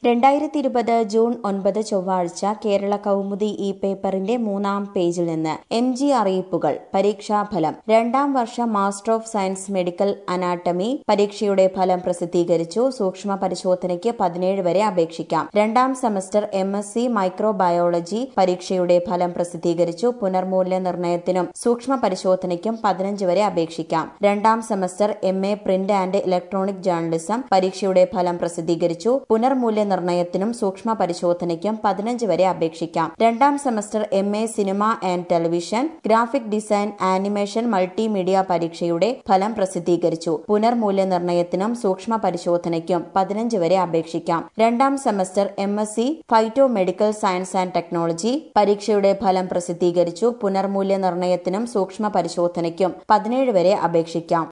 രണ്ടായിരത്തി ഇരുപത് ജൂൺ ഒൻപത് ചൊവ്വാഴ്ച കേരള കൗമുദി ഈ പേപ്പറിന്റെ മൂന്നാം പേജിൽ നിന്ന് എം ജി അറിയിപ്പുകൾ പരീക്ഷാഫലം രണ്ടാം വർഷ master of science medical anatomy പരീക്ഷയുടെ ഫലം പ്രസിദ്ധീകരിച്ചു സൂക്ഷ്മ പരിശോധനയ്ക്ക് പതിനേഴ് വരെ അപേക്ഷിക്കാം രണ്ടാം semester M S C microbiology പരീക്ഷയുടെ ഫലം പ്രസിദ്ധീകരിച്ചു പുനർമൂല്യനിർണ്ണയത്തിനും സൂക്ഷ്മ പരിശോധനയ്ക്കും പതിനഞ്ച് വരെ അപേക്ഷിക്കാം രണ്ടാം semester M A print and electronic journalism പരീക്ഷയുടെ ഫലം പ്രസിദ്ധീകരിച്ചു പുനർമൂല്യനിർണ്ണയത്തിനും സൂക്ഷ്മ പരിശോധനയ്ക്കും പതിനഞ്ച് വരെ അപേക്ഷിക്കാം രണ്ടാം semester M A cinema and television graphic design animation multimedia പരീക്ഷയുടെ ഫലം പ്രസിദ്ധീകരിച്ചു പുനർമൂല്യനിർണ്ണയത്തിനും സൂക്ഷ്മ പരിശോധനയ്ക്കും പതിനഞ്ച് വരെ അപേക്ഷിക്കാം രണ്ടാം semester M S C phyto medical science and technology പരീക്ഷയുടെ ഫലം പ്രസിദ്ധീകരിച്ചു പുനർമൂല്യനിർണ്ണയത്തിനും സൂക്ഷ്മ പരിശോധനയ്ക്കും പതിനേഴ് വരെ അപേക്ഷിക്കാം